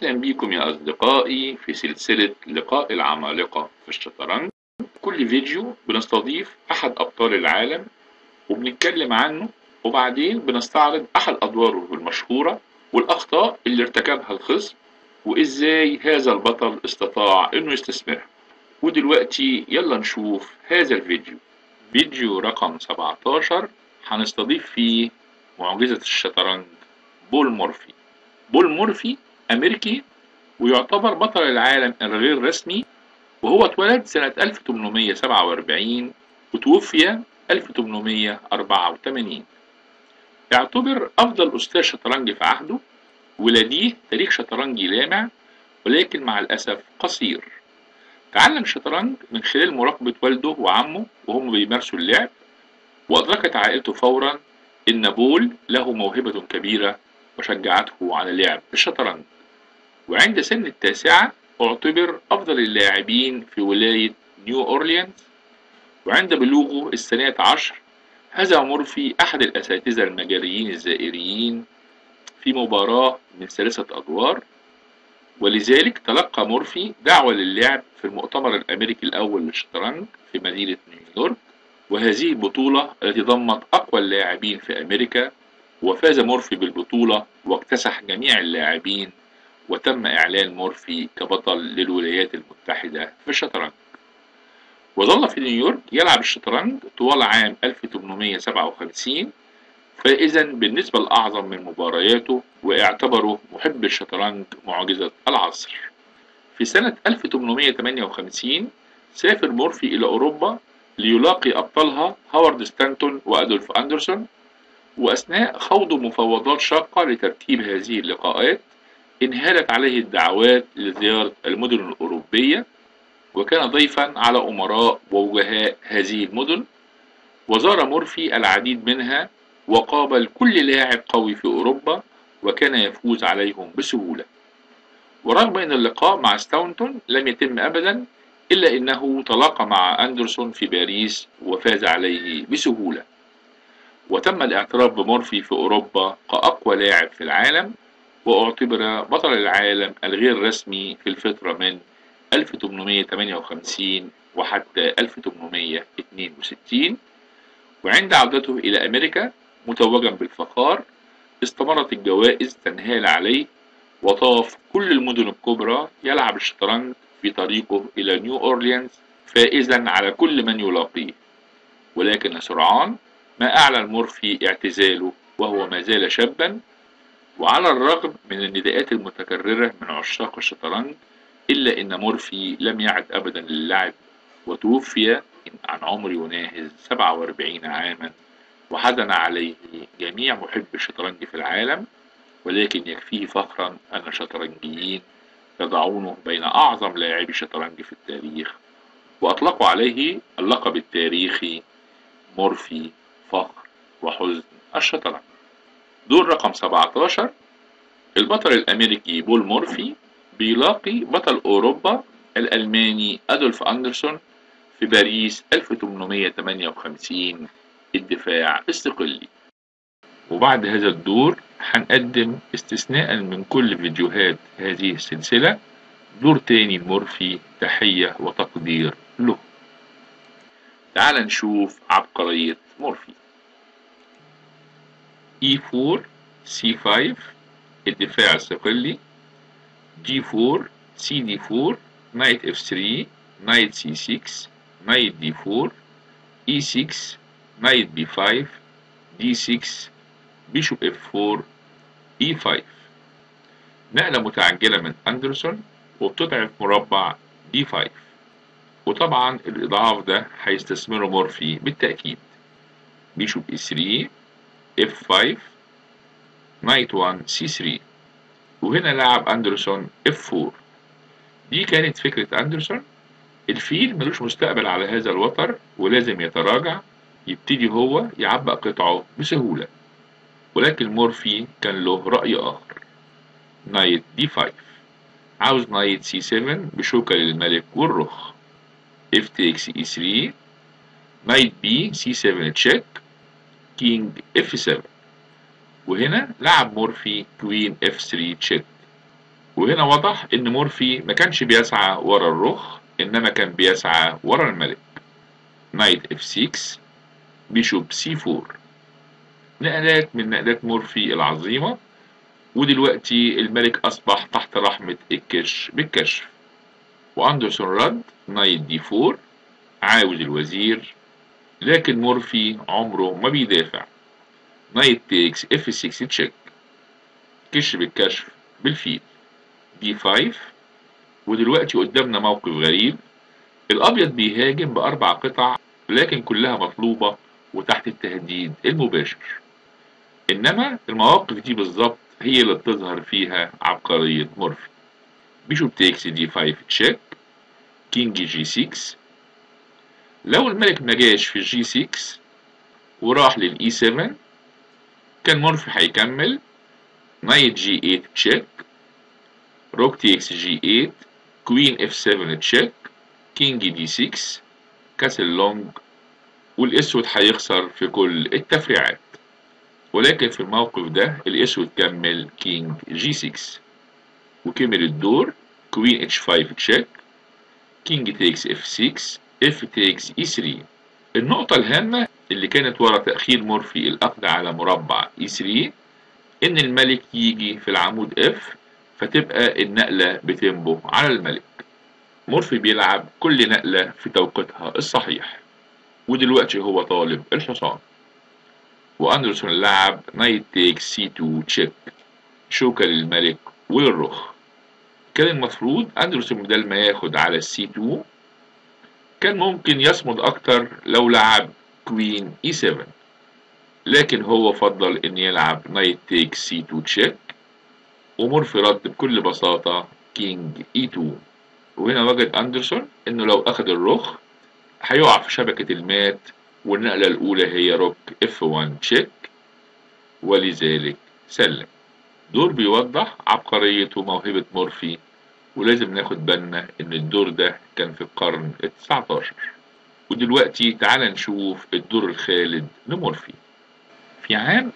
أهلا بكم يا أصدقائي في سلسلة لقاء العمالقة في الشطرنج كل فيديو بنستضيف أحد أبطال العالم وبنتكلم عنه وبعدين بنستعرض أحد أدواره المشهورة والأخطاء اللي ارتكبها الخصم وإزاي هذا البطل استطاع إنه يستثمرها ودلوقتي يلا نشوف هذا الفيديو فيديو رقم 17 هنستضيف فيه معجزة الشطرنج بول مورفي بول مورفي أمريكي ويعتبر بطل العالم الغير رسمي وهو اتولد سنة 1847 وتوفي 1884 يعتبر أفضل أستاذ شطرنج في عهده ولديه تاريخ شطرنجي لامع ولكن مع الأسف قصير تعلم الشطرنج من خلال مراقبة والده وعمه وهم بيمارسوا اللعب وأدركت عائلته فورا إن بول له موهبة كبيرة وشجعته على لعب الشطرنج وعند سن التاسعة اعتبر أفضل اللاعبين في ولاية نيو أورليانز وعند بلوغه السنة عشر هزم مورفي أحد الأساتذة المجريين الزائريين في مباراة من ثلاثة أدوار ولذلك تلقى مورفي دعوة للعب في المؤتمر الأمريكي الأول للشطرنج في مدينة نيويورك وهذه البطولة التي ضمت أقوى اللاعبين في أمريكا وفاز مورفي بالبطولة واكتسح جميع اللاعبين وتم إعلان مورفي كبطل للولايات المتحدة في الشطرنج وظل في نيويورك يلعب الشطرنج طوال عام 1857 فإذا بالنسبة الأعظم من مبارياته واعتبره محب الشطرنج معجزة العصر في سنة 1858 سافر مورفي إلى أوروبا ليلاقي أبطالها هوارد ستانتون وأدولف أندرسون وأثناء خوض مفاوضات شاقة لترتيب هذه اللقاءات انهالت عليه الدعوات لزيارة المدن الأوروبية وكان ضيفا على أمراء ووجهاء هذه المدن وزار مورفي العديد منها وقابل كل لاعب قوي في أوروبا وكان يفوز عليهم بسهولة ورغم أن اللقاء مع ستاونتون لم يتم أبدا إلا أنه تلاقى مع أندرسون في باريس وفاز عليه بسهولة وتم الاعتراف بمورفي في أوروبا كأقوى لاعب في العالم واعتبر بطل العالم الغير رسمي في الفترة من 1858 وحتى 1862 وعند عودته إلى أمريكا متوجا بالفخار استمرت الجوائز تنهال عليه وطاف كل المدن الكبرى يلعب الشطرنج في طريقه إلى نيو أورليانز فائزا على كل من يلاقيه ولكن سرعان ما أعلن مورفي اعتزاله وهو ما زال شابا وعلى الرغم من النداءات المتكررة من عشاق الشطرنج إلا أن مورفي لم يعد أبدا للعب وتوفي عن عمر يناهز 47 عاما وحزن عليه جميع محب الشطرنج في العالم ولكن يكفيه فخرا أن الشطرنجيين يضعونه بين أعظم لاعبي الشطرنج في التاريخ وأطلقوا عليه اللقب التاريخي مورفي فخر وحزن الشطرنج دور رقم 17 البطل الأمريكي بول مورفي بيلاقي بطل أوروبا الألماني أدولف أندرسون في باريس 1858 الدفاع الصقلي وبعد هذا الدور هنقدم استثناء من كل فيديوهات هذه السلسلة دور تاني مورفي تحية وتقدير له تعال نشوف عبقرية مورفي E4 C5 الدفاع الصقلي G4 CD4 Knight F3 Knight C6 Knight D4 E6 Knight B5 D6 Bishop F4 E5 نقلة متعجلة من أندرسون وبتضعف مربع D5 وطبعا الإضعاف ده هيستثمره مورفي بالتأكيد بيشوب E3 F5 Knight 1 C3 وهنا لعب أندرسون F4 دي كانت فكرة أندرسون الفيل ملوش مستقبل على هذا الوتر ولازم يتراجع يبتدي هو يعبأ قطعه بسهولة ولكن مورفي كان له رأي آخر نايت دي 5 عاوز نايت سي 7 بشوكة للملك والرخ اف تيكس اي 3 نايت بي سي 7 تشيك كينج اف 7 وهنا لعب مورفي كوين اف 3 تشيك وهنا وضح ان مورفي ما كانش بيسعى ورا الرخ انما كان بيسعى ورا الملك نايت اف 6 بيشوب سي 4 نقلات من نقلات مورفي العظيمة ودلوقتي الملك أصبح تحت رحمة الكش بالكشف وأندرسون رد نايت دي 4 عاوز الوزير لكن مورفي عمره ما بيدافع نايت تيكس اف 6 تشيك كش بالكشف بالفيل دي 5 ودلوقتي قدامنا موقف غريب الأبيض بيهاجم بأربع قطع لكن كلها مطلوبة وتحت التهديد المباشر إنما المواقف دي بالظبط هي اللي بتظهر فيها عبقرية مورفي بيشوب تيكس دي 5 تشيك كينج جي 6 لو الملك ما جاش في الجي 6 وراح للإي 7 كان مورفي هيكمل نايت جي 8 تشيك روك تي اكس جي 8 كوين اف 7 تشيك كينج دي 6 كاسل لونج والاسود هيخسر في كل التفريعات ولكن في الموقف ده الاسود كمل كينج جي 6 وكمل الدور كوين اتش 5 تشيك كينج تيكس اف 6 اف تيكس اي 3 النقطة الهامة اللي كانت ورا تأخير مورفي الأخذ على مربع اي 3 إن الملك يجي في العمود اف فتبقى النقلة بتنبه على الملك مورفي بيلعب كل نقلة في توقيتها الصحيح ودلوقتي هو طالب الحصان وأندرسون لعب نايت تيك سي 2 تشيك شوكة للملك وللرخ كان المفروض أندرسون بدل ما ياخد على السي 2 كان ممكن يصمد أكتر لو لعب كوين اي 7 لكن هو فضل إن يلعب نايت تيك سي 2 تشيك ومورفي رد بكل بساطة كينج اي 2 وهنا وجد أندرسون إنه لو أخد الرخ هيقع في شبكة المات والنقلة الأولى هي روك اف 1 تشيك ولذلك سلم دور بيوضح عبقرية وموهبة مورفي ولازم ناخد بالنا إن الدور ده كان في القرن التسعتاشر ودلوقتي تعال نشوف الدور الخالد لمورفي في عام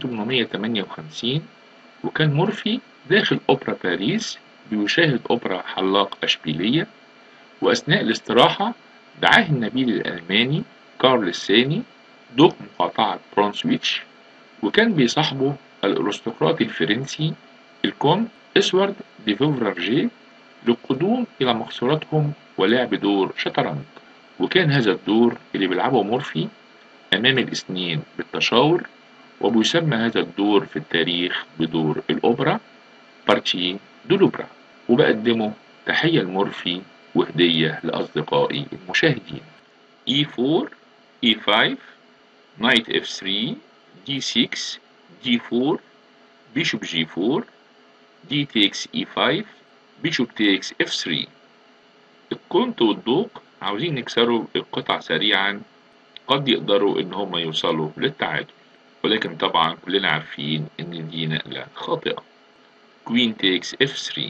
1858 وكان مورفي داخل أوبرا باريس بيشاهد أوبرا حلاق أشبيلية وأثناء الاستراحة دعاه النبيل الألماني كارل الثاني ضوء مقاطعة برونسويتش وكان بيصاحبه الأرستقراطي الفرنسي الكونت إسوارد دي فوفرارجي للقدوم إلى مقصوراتهم ولعب دور شطرنج وكان هذا الدور اللي بيلعبه مورفي أمام الاثنين بالتشاور وبيسمى هذا الدور في التاريخ بدور الأوبرا بارتي دو لوبرا وبقدمه تحية لمورفي وهدية لأصدقائي المشاهدين E4 E5 Knight F3 D6 D4 Bishop G4 D takes E5 Bishop takes F3 الكونت والدوق عاوزين يكسروا القطع سريعا قد يقدروا ان هم يوصلوا للتعادل ولكن طبعا كلنا عارفين ان دي نقلة خاطئة Queen takes F3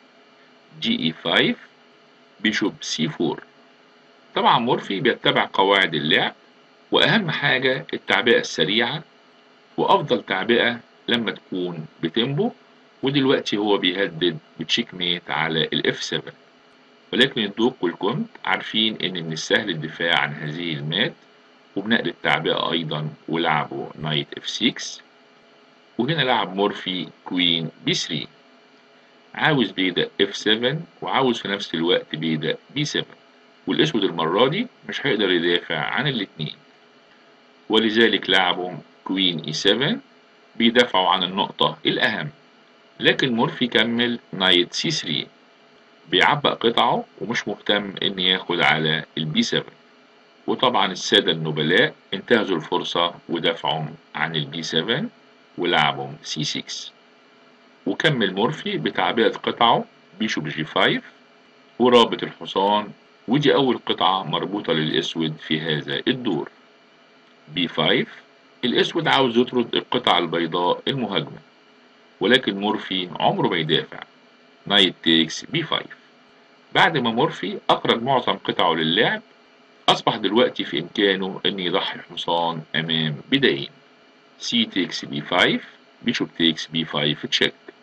GE5 بيشوب C4 طبعا مورفي بيتبع قواعد اللعب وأهم حاجة التعبئة السريعة وأفضل تعبئة لما تكون بتيمبو ودلوقتي هو بيهدد بتشيك ميت على الاف 7 ولكن الدوق والكونت عارفين ان من السهل الدفاع عن هذه المات وبنقل التعبئة أيضا ولعبوا نايت اف 6 وهنا لعب مورفي كوين بي 3 عاوز بيدا اف 7 وعاوز في نفس الوقت بيدا بي 7 والاسود المرة دي مش هيقدر يدافع عن الاتنين ولذلك لعبوا كوين اي 7 بيدافعوا عن النقطة الأهم لكن مورفي كمل نايت سي 3 بيعبق قطعه ومش مهتم ان ياخد على البي 7 وطبعا السادة النبلاء انتهزوا الفرصة ودافعوا عن البي 7 ولعبوا سي 6 وكمل مورفي بتعبئة قطعه بيشوب جي 5 ورابط الحصان ودي أول قطعة مربوطة للأسود في هذا الدور بي 5 الأسود عاوز يطرد القطعة البيضاء المهاجمة ولكن مورفي عمره ما يدافع نايت تيكس بي 5 بعد ما مورفي أخرج معظم قطعه للعب أصبح دلوقتي في إمكانه أن يضحي الحصان أمام بدائين سي تيكس بي 5 بيشوب تيكس بي 5 تشيك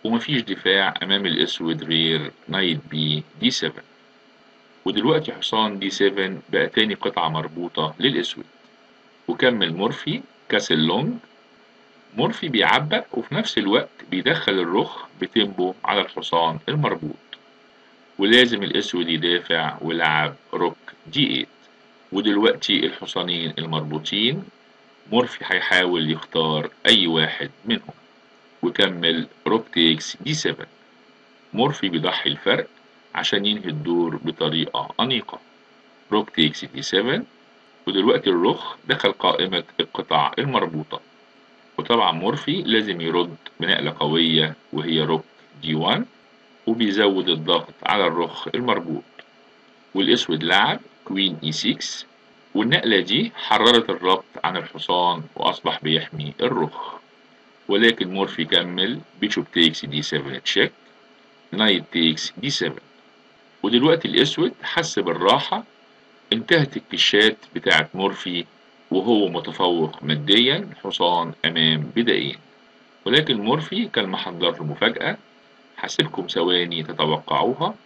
ومفيش دفاع أمام الأسود غير نايت بي دي 7 ودلوقتي حصان دي 7 بقى تاني قطعة مربوطة للأسود وكمل مورفي كاسل لونج مورفي بيعبق وفي نفس الوقت بيدخل الرخ بتيمبو على الحصان المربوط ولازم الأسود يدافع ولعب روك دي 8 ودلوقتي الحصانين المربوطين مورفي هيحاول يختار أي واحد منهم وكمل روك تيكس دي 7 مورفي بيضحي الفرق عشان ينهي الدور بطريقة أنيقة روك تيكس دي 7 ودلوقتي الرخ دخل قائمة القطع المربوطة وطبعا مورفي لازم يرد بنقلة قوية وهي روك دي 1 وبيزود الضغط على الرخ المربوط والأسود لعب كوين اي 6 والنقلة دي حررت الربط عن الحصان وأصبح بيحمي الرخ ولكن مورفي كمل بيشوب تيكس دي 7 تشيك نايت تيكس دي 7 ودلوقتي الأسود حس بالراحة انتهت الكشات بتاعت مورفي وهو متفوق ماديا حصان أمام بدائيا ولكن مورفي كان محضر له مفاجأة هسيبكم ثواني تتوقعوها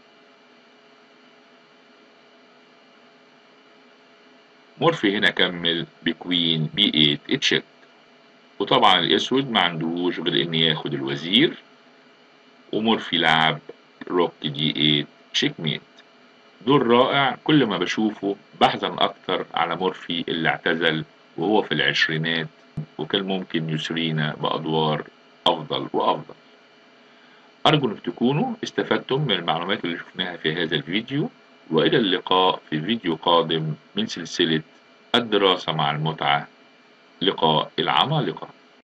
مورفي هنا كمل بكوين بي 8 اتشيك وطبعا الاسود ما عندهوش غير ان ياخد الوزير ومورفي لعب روك دي 8 تشيك ميت دور رائع كل ما بشوفه بحزن اكتر على مورفي اللي اعتزل وهو في العشرينات وكان ممكن يسرينا بادوار افضل وافضل ارجو انكم تكونوا استفدتم من المعلومات اللي شفناها في هذا الفيديو والى اللقاء في فيديو قادم من سلسلة الدراسة مع المتعة لقاء العمالقة